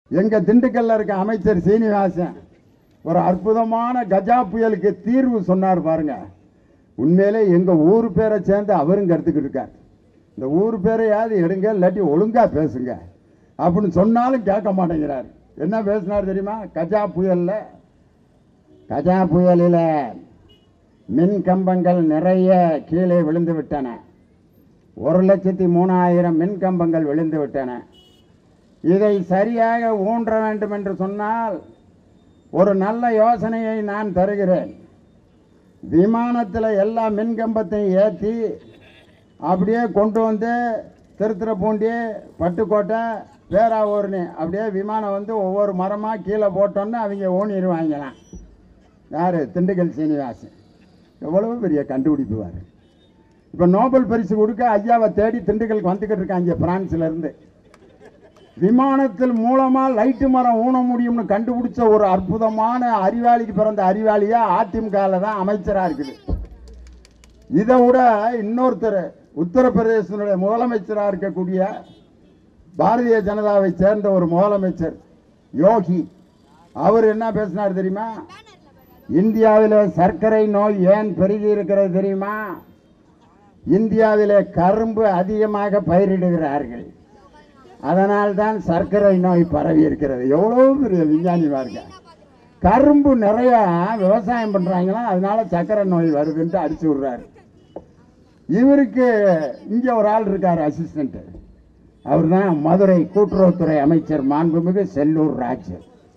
எங்க திண்டுக்கல்ல இருக்க அமைச்சர் சீனிவாசன் ஒரு அற்புதமான கஜா புயலுக்கு தீர்வு சொன்னார் பாருங்க உண்மையிலே எங்க ஊர் பேரை சேர்ந்து அவரும் கருத்துக்கிட்டு இருக்கார் இந்த ஊர் பேரையாவது எடுங்க இல்லாட்டி ஒழுங்கா பேசுங்க அப்படின்னு சொன்னாலும் கேட்க மாட்டேங்கிறார் என்ன பேசினார் தெரியுமா கஜா புயல்ல கஜா புயலில் மின் கம்பங்கள் நிறைய கீழே விழுந்து விட்டன ஒரு லட்சத்தி மூணாயிரம் மின் கம்பங்கள் விழுந்து விட்டன இதை சரியாக ஊன்ற வேண்டும் என்று சொன்னால் ஒரு நல்ல யோசனையை நான் தருகிறேன் விமானத்தில் எல்லா மின் கம்பத்தையும் ஏற்றி அப்படியே கொண்டு வந்து திருத்துறைப்பூண்டி பட்டுக்கோட்டை பேராவூர்னு அப்படியே விமானம் வந்து ஒவ்வொரு மரமாக கீழே போட்டோன்னு அவங்க ஊனிடுவாங்களாம் யார் திண்டுக்கல் சீனிவாசன் எவ்வளவு பெரிய கண்டுபிடிப்பு வாரு இப்போ நோபல் பரிசு கொடுக்க ஐயாவை தேடி திண்டுக்கலுக்கு வந்துக்கிட்டு இருக்காங்க பிரான்ஸ்ல இருந்து விமானத்தில் மூலமா லைட்டு மரம் ஊன முடியும்னு கண்டுபிடிச்ச ஒரு அற்புதமான அறிவாளிக்கு பிறந்த அறிவாளியா அதிமுகவில் தான் அமைச்சரா இருக்குது இதை விட இன்னொருத்தர் உத்தரப்பிரதேசனுடைய முதலமைச்சரா இருக்கக்கூடிய பாரதிய ஜனதாவை சேர்ந்த ஒரு முதலமைச்சர் யோகி அவர் என்ன பேசினார் தெரியுமா இந்தியாவில் சர்க்கரை நோய் ஏன் பெருகி இருக்கிறது தெரியுமா இந்தியாவிலே கரும்பு அதிகமாக பயிரிடுகிறார்கள் அதனால் தான் சர்க்கரை நோய் பரவி இருக்கிறது எவ்வளோ பெரிய விஞ்ஞானி பாருங்க கரும்பு நிறைய விவசாயம் பண்றாங்களா அதனால சர்க்கரை நோய் வருதுன்ட்டு அடிச்சு விடுறாரு இவருக்கு இங்க ஒரு ஆள் இருக்காரு அசிஸ்டன்ட் அவர் தான் மதுரை கூட்டுறவுத்துறை அமைச்சர் மாண்புமிகு செல்லூர் ராஜு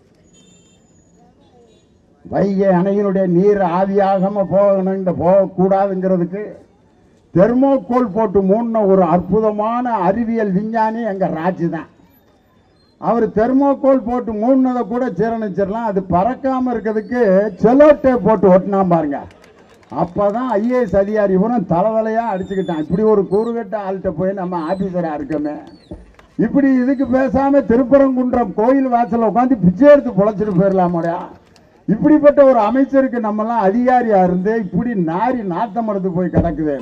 வைகை அணையினுடைய நீர் ஆவியாகாம போகணும் இந்த போகக்கூடாதுங்கிறதுக்கு தெர்மோகோல் போட்டு மூடின ஒரு அற்புதமான அறிவியல் விஞ்ஞானி எங்க ராஜு தான் அவர் தெர்மோகோல் போட்டு மூடினதை கூட சீரணிச்சிடலாம் அது பறக்காம இருக்கிறதுக்கு செலோட்டே போட்டு ஒட்டினா பாருங்க அப்பதான் ஐஏஎஸ் அதிகாரி பூரா தலைவலையா அடிச்சுக்கிட்டான் இப்படி ஒரு கூறுகட்ட ஆள்கிட்ட போய் நம்ம ஆபீசரா இருக்கோமே இப்படி இதுக்கு பேசாம திருப்பரங்குன்றம் கோயில் வாசல்ல உட்காந்து பிச்சை எடுத்து பொழைச்சிட்டு போயிடலாமோடா இப்படிப்பட்ட ஒரு அமைச்சருக்கு நம்மலாம் அதிகாரியா இருந்து இப்படி நாரி நாத்தம் எடுத்து போய் கிடக்குது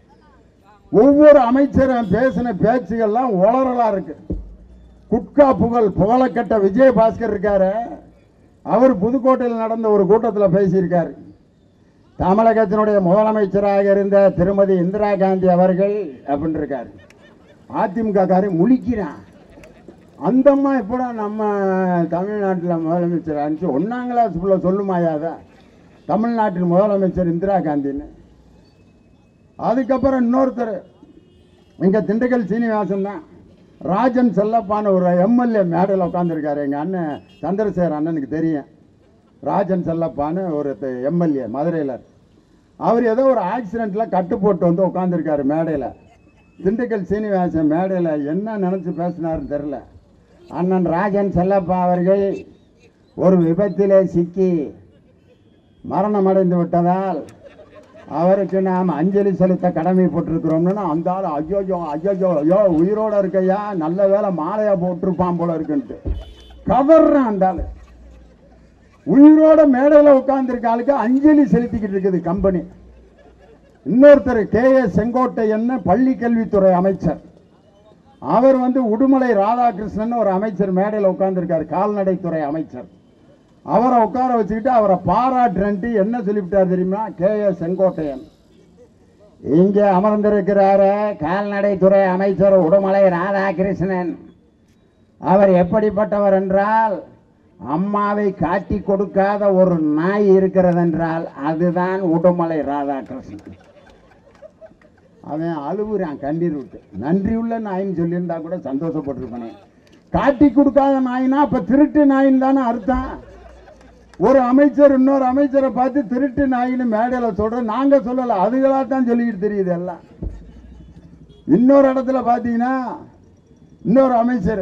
ஒவ்வொரு அமைச்சரும் பேசின பேச்சுகள்லாம் உளறலா இருக்கு குட்கா புகழ் புகழக்கட்ட விஜயபாஸ்கர் இருக்காரு அவர் புதுக்கோட்டையில் நடந்த ஒரு கூட்டத்தில் பேசியிருக்காரு தமிழகத்தினுடைய முதலமைச்சராக இருந்த திருமதி இந்திரா காந்தி அவர்கள் அப்படின்னு இருக்காரு அதிமுக காரி முழிக்கிறான் அந்தம்மா எப்படா நம்ம தமிழ்நாட்டில் முதலமைச்சர் அனுப்பிச்சு ஒன்றாம் கிளாஸ் புள்ள சொல்லுமாயாத தமிழ்நாட்டின் முதலமைச்சர் இந்திரா காந்தின்னு அதுக்கப்புறம் இன்னொருத்தர் எங்க திண்டுக்கல் சீனிவாசன் தான் ராஜன் செல்லப்பான ஒரு எம்எல்ஏ மேடையில் உட்காந்துருக்காரு எங்கள் அண்ணன் சந்திரசேகர் அண்ணனுக்கு தெரியும் ராஜன் செல்லப்பான்னு ஒரு எம்எல்ஏ மதுரையில் அவர் ஏதோ ஒரு ஆக்சிடெண்ட்டில் கட்டு போட்டு வந்து உட்காந்துருக்காரு மேடையில் திண்டுக்கல் சீனிவாசன் மேடையில் என்ன நினச்சி பேசினாருன்னு தெரில அண்ணன் ராஜன் செல்லப்பா அவர்கள் ஒரு விபத்திலே சிக்கி மரணம் அடைந்து விட்டதால் அவருக்கு நாம் அஞ்சலி செலுத்த கடமைப்பட்டிருக்கிறோம்னு அந்த ஆள் ஐயோயோ ஐயோயோ ஐயோ உயிரோட இருக்கையா நல்ல வேளை மாலையா போட்டிருப்பான் போல இருக்குன்ட்டு கவர்றான் அந்த ஆளு உயிரோட மேடையில் உட்கார்ந்துருக்க ஆளுக்கு அஞ்சலி செலுத்திக்கிட்டு இருக்குது கம்பெனி இன்னொருத்தர் கே ஏ செங்கோட்டையன் பள்ளி கல்வித்துறை அமைச்சர் அவர் வந்து உடுமலை ராதாகிருஷ்ணன் ஒரு அமைச்சர் மேடையில் உட்கார்ந்துருக்காரு கால்நடைத்துறை அமைச்சர் அவரை உட்கார வச்சுக்கிட்டு அவரை பாராட்டுறன்ட்டு என்ன சொல்லிவிட்டார் தெரியுமா கே ஏ செங்கோட்டையன் இங்கே அமர்ந்திருக்கிறாரு கால்நடைத்துறை அமைச்சர் உடுமலை ராதாகிருஷ்ணன் அவர் எப்படிப்பட்டவர் என்றால் அம்மாவை காட்டி கொடுக்காத ஒரு நாய் இருக்கிறது என்றால் அதுதான் உடுமலை ராதாகிருஷ்ணன் அவன் அழுவுறான் கண்ணீர் விட்டு நன்றி உள்ள நாயின்னு சொல்லியிருந்தா கூட சந்தோஷப்பட்டிருப்பனே காட்டி கொடுக்காத நாயினா அப்ப திருட்டு நாயின்னு தானே அர்த்தம் ஒரு அமைச்சர் இன்னொரு அமைச்சரை பார்த்து திருட்டு நாயின்னு மேடையில் சொல்ற நாங்க சொல்லல அதுகளா தான் சொல்லிக்கிட்டு தெரியுது எல்லாம் இன்னொரு இடத்துல பார்த்தீங்கன்னா இன்னொரு அமைச்சர்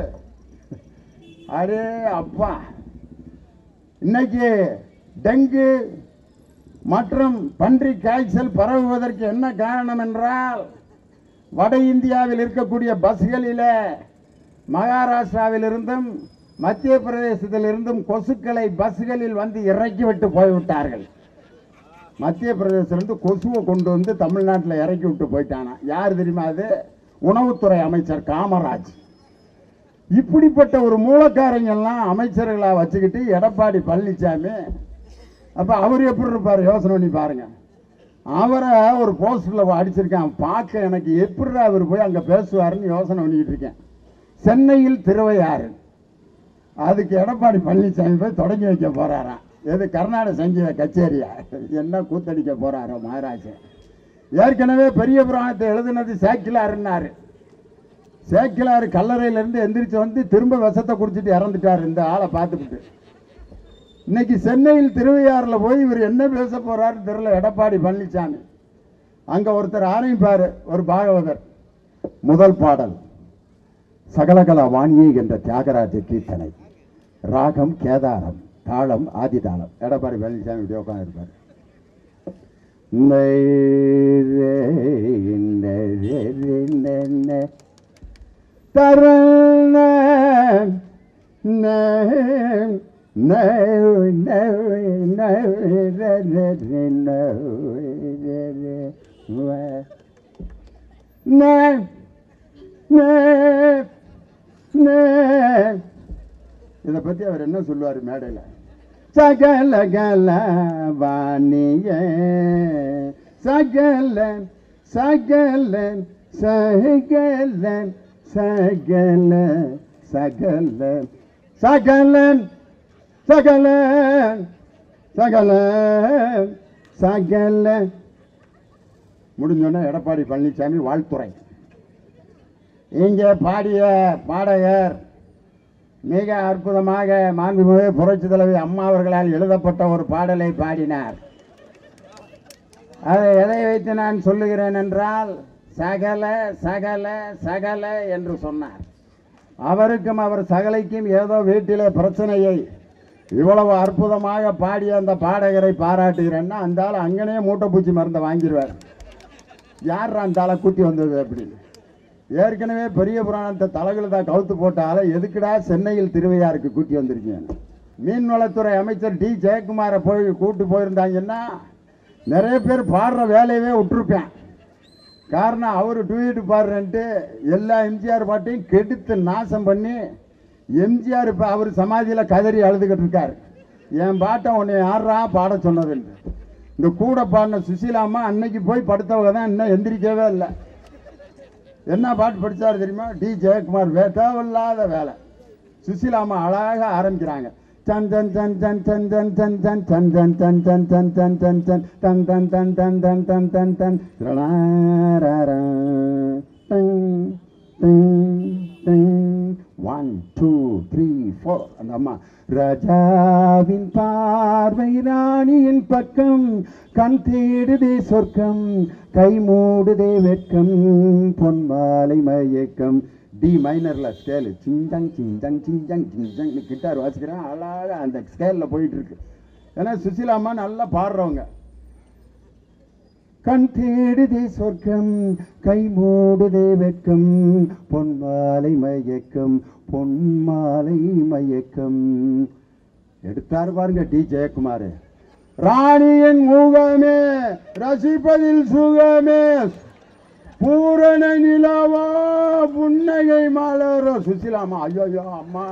அரே அப்பா இன்னைக்கு டெங்கு மற்றும் பன்றி காய்ச்சல் பரவுவதற்கு என்ன காரணம் என்றால் வட இந்தியாவில் இருக்கக்கூடிய பஸ்களிலே மகாராஷ்டிராவிலிருந்தும் மத்திய பிரதேசத்திலிருந்தும் கொசுக்களை பஸ்களில் வந்து இறக்கிவிட்டு போய்விட்டார்கள் மத்திய பிரதேசத்திலிருந்து கொசுவை கொண்டு வந்து தமிழ்நாட்டில் இறக்கி விட்டு போயிட்டானா யார் தெரியுமா அது உணவுத்துறை அமைச்சர் காமராஜ் இப்படிப்பட்ட ஒரு மூலக்காரங்கெல்லாம் அமைச்சர்களா வச்சுக்கிட்டு எடப்பாடி பழனிசாமி அப்ப அவர் எப்படி இருப்பார் யோசனை பண்ணி பாருங்க அவரை ஒரு போஸ்டர்ல அடிச்சிருக்கான் பார்க்க எனக்கு எப்படி அவர் போய் அங்க பேசுவாருன்னு யோசனை பண்ணிக்கிட்டு இருக்கேன் சென்னையில் திருவையாறு அதுக்கு எடப்பாடி பழனிசாமி போய் தொடங்கி வைக்க போறாராம் எது கர்நாடக சங்கீத கச்சேரியா என்ன கூத்தடிக்க போறாரோ மகாராஜன் ஏற்கனவே பெரிய புராணத்தை எழுதுனது சேக்கிலாருன்னாரு சேக்கிலார் கல்லறையிலேருந்து எந்திரிச்சு வந்து திரும்ப விஷத்தை குடிச்சிட்டு இறந்துட்டார் இந்த ஆளை பார்த்துக்கிட்டு இன்னைக்கு சென்னையில் திருவையாறில் போய் இவர் என்ன பேச போறாருன்னு தெரியல எடப்பாடி பழனிசாமி அங்க ஒருத்தர் ஆரம்பிப்பாரு ஒரு பாகவதர் முதல் பாடல் சகலகலா வாணியே என்ற தியாகராஜ கீர்த்தனை ராகம் கேதாரம் தாளம் ஆதி தாளம் எடப்பாடி பழனிசாமி இப்படி உட்காந்துருப்பார் தரண இதை பத்தி அவர் என்ன சொல்லுவார் மேடையில் சகலகல வாணிய சகலன் சகலன் சகலன் சகல சகலன் சகலன் சகலன் சகலன் சகல முடிஞ்சோடனே எடப்பாடி பழனிசாமி வாழ்த்துறை இங்கே பாடிய பாடகர் மிக அற்புதமாக மாண்புமிகு புரட்சி தலைவி அம்மா அவர்களால் எழுதப்பட்ட ஒரு பாடலை பாடினார் அதை எதை வைத்து நான் சொல்லுகிறேன் என்றால் சகல சகல சகல என்று சொன்னார் அவருக்கும் அவர் சகலைக்கும் ஏதோ வீட்டிலே பிரச்சனையை இவ்வளவு அற்புதமாக பாடிய அந்த பாடகரை பாராட்டுகிறேன்னா அந்த ஆள் அங்கனே மூட்டை பூச்சி மருந்தை வாங்கிடுவார் யார் அந்த ஆளை கூட்டி வந்தது அப்படின்னு ஏற்கனவே பெரிய புராணத்தை தலைகளை கவுத்து போட்டால எதுக்குடா சென்னையில் திருவையாருக்கு கூட்டி வந்திருக்கீங்க மீன்வளத்துறை அமைச்சர் டி ஜெயக்குமாரை போய் கூட்டு போயிருந்தாங்கன்னா நிறைய பேர் பாடுற வேலையவே விட்டுருப்பேன் காரணம் அவர் டூயிட்டு பாடுறேன்ட்டு எல்லா எம்ஜிஆர் பாட்டையும் கெடுத்து நாசம் பண்ணி எம்ஜிஆர் இப்போ அவர் சமாதியில் கதறி அழுதுகிட்டு இருக்காரு என் பாட்டை உன்னை யாரா பாட சொன்னதுன்னு இந்த கூட பாடின சுசீலாமா அன்னைக்கு போய் படுத்தவங்க தான் இன்னும் எந்திரிக்கவே இல்லை என்ன பாட்டு படிச்சாரு தெரியுமா டி ஜெயக்குமார் வே தேவையில்லாத வேலை சுசிலாமா அழகாக ஆரம்பிக்கிறாங்க சன் சன் சன் சன் சன் சன் சன் சன் சன் சன் சன் சன் சன் சன் சன் சன் தன் தன் தன் தன் தன் தன் தன் திரளாரா. டிங், டிங், டிங். ஒன் டூ த்ரீ ஃபோர் அந்த அம்மா ராஜாவின் பார்வை ராணியின் பக்கம் கண் தேடுதே சொர்க்கம் கை மூடுதே வெட்கம் பொன்மாலை மயக்கம் டி மைனர்ல ஸ்கேலு சிஞ்சங் சிஞ்சங் சிஞ்சங் சிஞ்சங் கிட்டார் வாசிக்கிறேன் அழகாக அந்த ஸ்கேலில் போயிட்டு இருக்கு ஏன்னா சுசிலாம்மா நல்லா பாடுறவங்க கண் தேடுதே சொர்க்கம் கை மூடுதே வெட்கம் பொன்மாலை மயக்கம் பொன்மாலை மயக்கம் எடுத்தார் பாருங்க டி ஜெயக்குமார் ராணியின் முகமே ரசிப்பதில் சுகமே பூரண நிலவா புன்னகை மலரோ சுசிலாமா ஐயோ அம்மா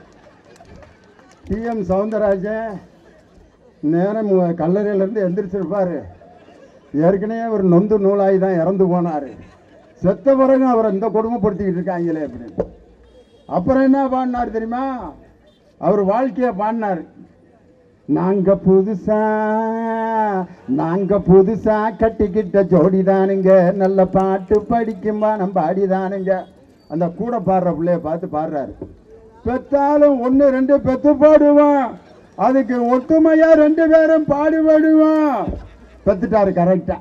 டி எம் சவுந்தரராஜன் நேரம் கல்லறையிலேருந்து எந்திரிச்சிருப்பாரு ஏற்கனவே அவர் நொந்து நூலாகி தான் இறந்து போனார் செத்த பிறகு அவரை இந்த கொடுமைப்படுத்திக்கிட்டு இருக்காங்களே அப்படின்னு அப்புறம் என்ன பாடினார் தெரியுமா அவர் வாழ்க்கையை பாடினார் நாங்க புதுசா நாங்க புதுசா கட்டிக்கிட்ட ஜோடி தானுங்க நல்ல பாட்டு படிக்கும்பா நம்ம பாடிதானுங்க அந்த கூட பாடுற பிள்ளைய பார்த்து பாடுறாரு பெத்தாலும் ஒன்று ரெண்டு பெத்து பாடுவான் அதுக்கு ஒத்துமையா ரெண்டு பேரும் பாடுபடுவான் பெத்துட்டாரு கரெக்டா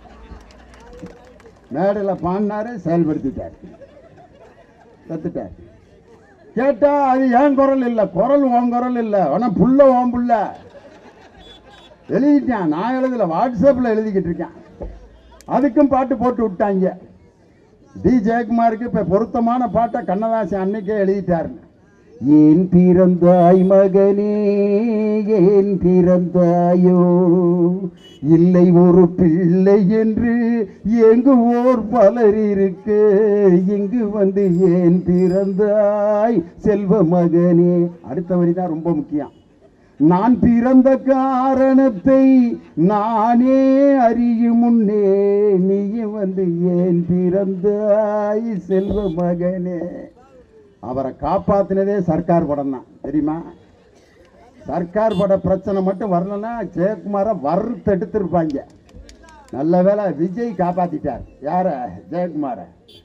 மேடையில் பாடினாரு செயல்படுத்திட்டாரு பெத்துட்டாரு கேட்டா அது ஏன் குரல் இல்லை குரல் உன் குரல் இல்லை ஆனா புள்ள உன் புள்ள எழுதிட்டேன் நான் எழுதல வாட்ஸ்அப்பில் எழுதிக்கிட்டு இருக்கேன் அதுக்கும் பாட்டு போட்டு விட்டாங்க டி ஜெயக்குமாருக்கு இப்ப பொருத்தமான பாட்டை கண்ணதாசன் அன்னைக்கே எழுதிட்டாரு ஏன் பிறந்தாய் மகனே ஏன் பிறந்தாயோ இல்லை ஒரு பிள்ளை என்று எங்குவோர் பலர் இருக்கு இங்கு வந்து ஏன் பிறந்தாய் செல்வ மகனே அடுத்த வரி தான் ரொம்ப முக்கியம் நான் பிறந்த காரணத்தை நானே அறியும் முன்னே நீயும் வந்து ஏன் பிறந்தாய் செல்வ மகனே அவரை காப்பாத்தினதே சர்க்கார் படம் தான் தெரியுமா சர்க்கார் பட பிரச்சனை மட்டும் வரலன்னா ஜெயக்குமாரை வறுத்தெடுத்திருப்பாங்க நல்ல வேளை விஜய் காப்பாத்திட்டார் யார ஜெயக்குமாரை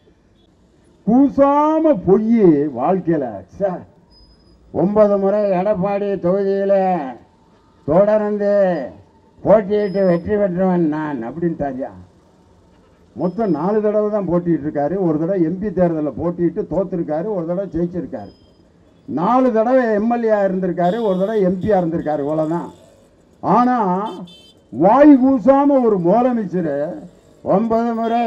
கூசாம பொய் வாழ்க்கையில ச்சே. ஒன்பது முறை எடப்பாடி தொகுதியில் தொடர்ந்து போட்டியிட்டு வெற்றி பெற்றவன் நான் அப்படின்ட்டாரியா மொத்தம் நாலு தடவை தான் போட்டிட்டு இருக்காரு ஒரு தடவை எம்பி தேர்தலில் போட்டிட்டு தோத்துருக்காரு ஒரு தடவை ஜெயிச்சிருக்காரு நாலு தடவை எம்எல்ஏ இருந்திருக்காரு ஒரு தடவை எம்பியா இருந்திருக்காரு இவ்வளோதான் ஆனால் வாய் கூசாம ஒரு முதலமைச்சர் ஒன்பது முறை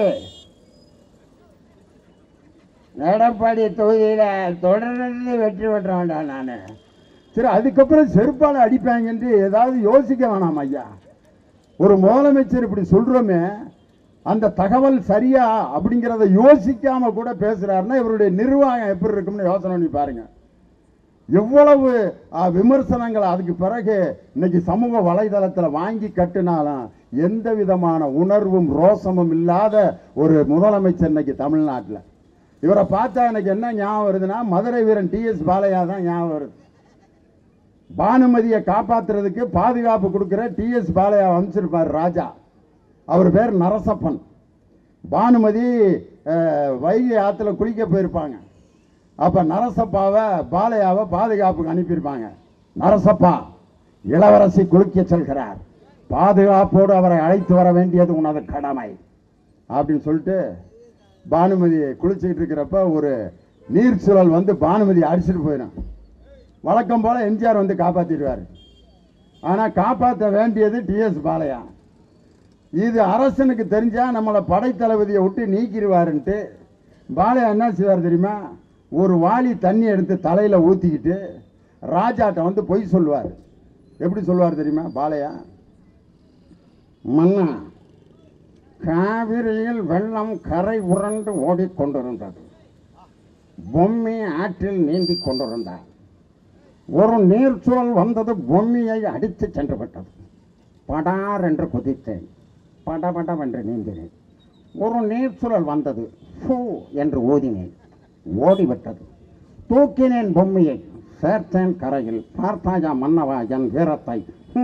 எடப்பாடி தொகுதியில் தொடர்ந்து வெற்றி பெற்ற வேண்டாம் நான் சரி அதுக்கப்புறம் செருப்பால் அடிப்பாங்கன்ட்டு ஏதாவது யோசிக்க வேணாம் ஐயா ஒரு முதலமைச்சர் இப்படி சொல்கிறோமே அந்த தகவல் சரியா அப்படிங்கிறத யோசிக்காம கூட பேசுறாருன்னா இவருடைய நிர்வாகம் எப்படி இருக்கும்னு யோசனை பண்ணி பாருங்க எவ்வளவு ஆ, விமர்சனங்கள் அதுக்கு பிறகு இன்னைக்கு சமூக வலைதளத்தில் வாங்கி கட்டுனாலும் எந்த விதமான உணர்வும் ரோசமும் இல்லாத ஒரு முதலமைச்சர் இன்னைக்கு தமிழ்நாட்டில் இவரை பார்த்தா எனக்கு என்ன ஞாபகம் வருதுன்னா மதுரை வீரன் டிஎஸ் பாலையா தான் ஞாபகம் வருது பானுமதியை காப்பாத்துறதுக்கு பாதுகாப்பு கொடுக்குற டிஎஸ் பாலையா அமைச்சிருப்பார் ராஜா அவர் பேர் நரசப்பன் பானுமதி அஹ், வைகை ஆற்றுல குளிக்க போயிருப்பாங்க அப்போ நரசப்பாவை பாலையாவை பாதுகாப்புக்கு அனுப்பியிருப்பாங்க நரசப்பா இளவரசி குளிக்க செல்கிறார் பாதுகாப்போடு அவரை அழைத்து வர வேண்டியது உனது கடமை அப்படின்னு சொல்லிட்டு பானுமதி குளிச்சுக்கிட்டு இருக்கிறப்ப ஒரு நீர் சுழல் வந்து பானுமதி அடிச்சிட்டு போயிடும் வழக்கம் போல எம்ஜிஆர் வந்து காப்பாற்றிடுவார் ஆனால் காப்பாற்ற வேண்டியது டிஎஸ் பாலையா இது அரசனுக்கு தெரிஞ்சா நம்மளை படைத்தளபதியை விட்டு நீக்கிடுவாருன்ட்டு பாலையா என்ன செய்வார் தெரியுமா ஒரு வாளி தண்ணி எடுத்து தலையில் ஊற்றிக்கிட்டு ராஜாட்ட வந்து பொய் சொல்லுவார் எப்படி சொல்லுவார் தெரியுமா பாலையா மன்னா காவிரியில் வெள்ளம் கரை உரண்டு ஓடிக்கொண்டிருந்தது பொம்மி ஆற்றில் நீந்தி கொண்டிருந்தார் ஒரு நீர்ச்சுழல் வந்தது பொம்மியை அடித்து சென்று விட்டது படார் என்று குதித்தேன் படபடவென்று நீந்தினேன் ஒரு நீர்ச்சுழல் வந்தது ஃபூ என்று ஓதினேன் ஓடிவிட்டது தூக்கினேன் பொம்மியை சேர்த்தேன் கரையில் பார்த்தாயா மன்னவா என் வீரத்தை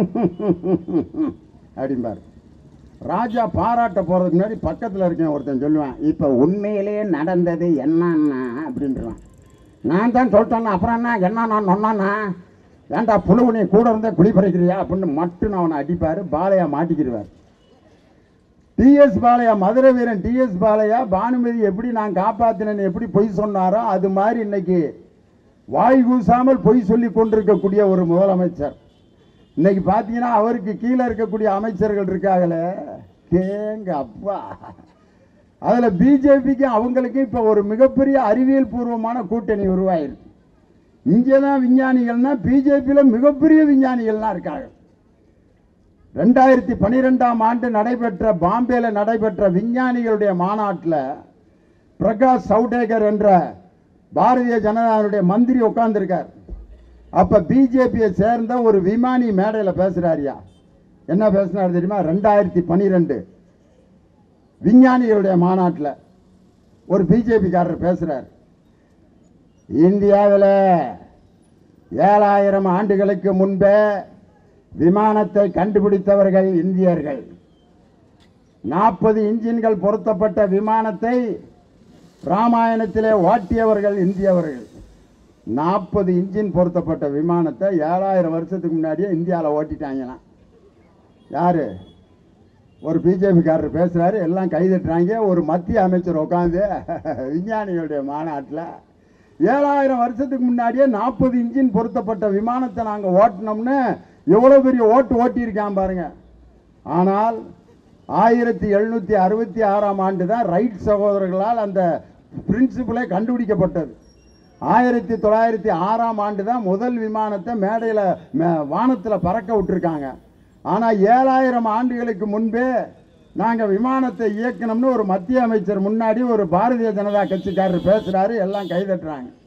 அப்படிம்பார் ராஜா பாராட்ட போறதுக்கு முன்னாடி பக்கத்தில் இருக்கேன் ஒருத்தன் சொல்லுவான் இப்போ உண்மையிலேயே நடந்தது என்னன்னா அப்படின்றான் நான் தான் சொல்லிட்டேன்னா அப்புறம் என்ன என்ன நான் நொன்னானா ஏன்டா புழுவு நீ கூட இருந்தே குழி பறிக்கிறியா அப்படின்னு மட்டும் அவனை அடிப்பார் பாலையா மாட்டிக்கிடுவார் டிஎஸ் பாலையா மதுரை வீரன் டிஎஸ் பாலையா பானுமதி எப்படி நான் காப்பாத்தினேன்னு எப்படி பொய் சொன்னாரோ அது மாதிரி இன்னைக்கு வாய் கூசாமல் பொய் சொல்லி கொண்டிருக்கக்கூடிய ஒரு முதலமைச்சர் இன்னைக்கு பார்த்தீங்கன்னா அவருக்கு கீழே இருக்கக்கூடிய அமைச்சர்கள் இருக்காங்களே கேங்க அப்பா அதில் பிஜேபிக்கும் அவங்களுக்கும் இப்போ ஒரு மிகப்பெரிய அறிவியல் பூர்வமான கூட்டணி உருவாயிருக்கு இங்கே தான் விஞ்ஞானிகள்னா பிஜேபியில் மிகப்பெரிய விஞ்ஞானிகள்லாம் இருக்காங்க ரெண்டாயிரத்தி பன்னிரெண்டாம் ஆண்டு நடைபெற்ற பாம்பேல நடைபெற்ற விஞ்ஞானிகளுடைய மாநாட்டில் பிரகாஷ் சவுடேகர் என்ற பாரதிய ஜனதாவுடைய மந்திரி உட்கார்ந்திருக்கார் அப்ப பிஜேபியை சேர்ந்த ஒரு விமானி மேடையில் பேசுறாருயா என்ன பேசினார் தெரியுமா ரெண்டாயிரத்தி பன்னிரெண்டு விஞ்ஞானிகளுடைய மாநாட்டில் ஒரு பிஜேபிக்காரர் பேசுறார் இந்தியாவில் ஏழாயிரம் ஆண்டுகளுக்கு முன்பே விமானத்தை கண்டுபிடித்தவர்கள் இந்தியர்கள் நாற்பது இன்ஜின்கள் பொருத்தப்பட்ட விமானத்தை ராமாயணத்திலே ஓட்டியவர்கள் இந்தியவர்கள் நாற்பது இன்ஜின் பொருத்தப்பட்ட விமானத்தை ஏழாயிரம் வருஷத்துக்கு முன்னாடியே இந்தியாவில் ஓட்டிட்டாங்களாம் யாரு ஒரு பிஜேபிக்காரர் பேசுகிறாரு எல்லாம் கைதட்டுறாங்க ஒரு மத்திய அமைச்சர் உட்காந்து விஞ்ஞானிகளுடைய மாநாட்டில் ஏழாயிரம் வருஷத்துக்கு முன்னாடியே நாற்பது இன்ஜின் பொருத்தப்பட்ட விமானத்தை நாங்கள் ஓட்டினோம்னு எவ்வளோ பெரிய ஓட்டு ஓட்டியிருக்கான் பாருங்க ஆனால் ஆயிரத்தி எழுநூற்றி அறுபத்தி ஆறாம் ஆண்டு தான் ரைட் சகோதரர்களால் அந்த பிரின்சிபலே கண்டுபிடிக்கப்பட்டது ஆயிரத்தி தொள்ளாயிரத்தி ஆறாம் ஆண்டு தான் முதல் விமானத்தை மேடையில் வானத்தில் பறக்க விட்டுருக்காங்க ஆனால் ஏழாயிரம் ஆண்டுகளுக்கு முன்பே நாங்கள் விமானத்தை இயக்கணும்னு ஒரு மத்திய அமைச்சர் முன்னாடி ஒரு பாரதிய ஜனதா கட்சிக்காரர் பேசுகிறாரு எல்லாம் கைதட்டுறாங்க